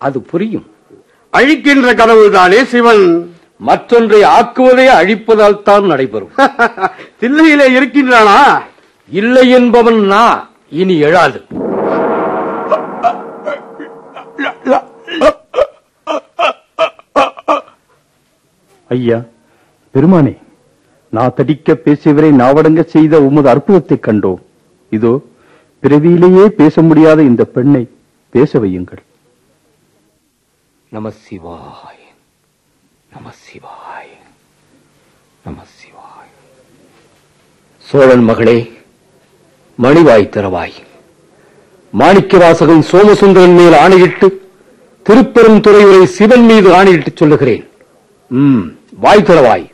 அது புரியும் அழிக்கின்ற கடவுள்தானே சிவன் மற்றொன்றை ஆக்குவதே அழிப்பதால் தான் நடைபெறும் தில்லையிலே இருக்கின்றானா இல்லை என்பவன் நா இனி எழாது ஐயா பெருமானே நான் தடிக்க பேசியவரை நாவடங்க செய்த உமது அற்புதத்தைக் கண்டோம் இதோ பிறவியிலேயே பேச முடியாத இந்த பெண்ணை பேச வையுங்கள் நம சிவாய நம சிவாய நம சிவாய சோழன் மகளே மணிவாய் திறவாய் மாணிக்கவாசகன் சோமசுந்தரன் மேல் ஆணையிட்டு திருப்பெரும் துறையுரை சிவன் மீது ஆணையிட்டு சொல்லுகிறேன் ம் வாய் திறவாய்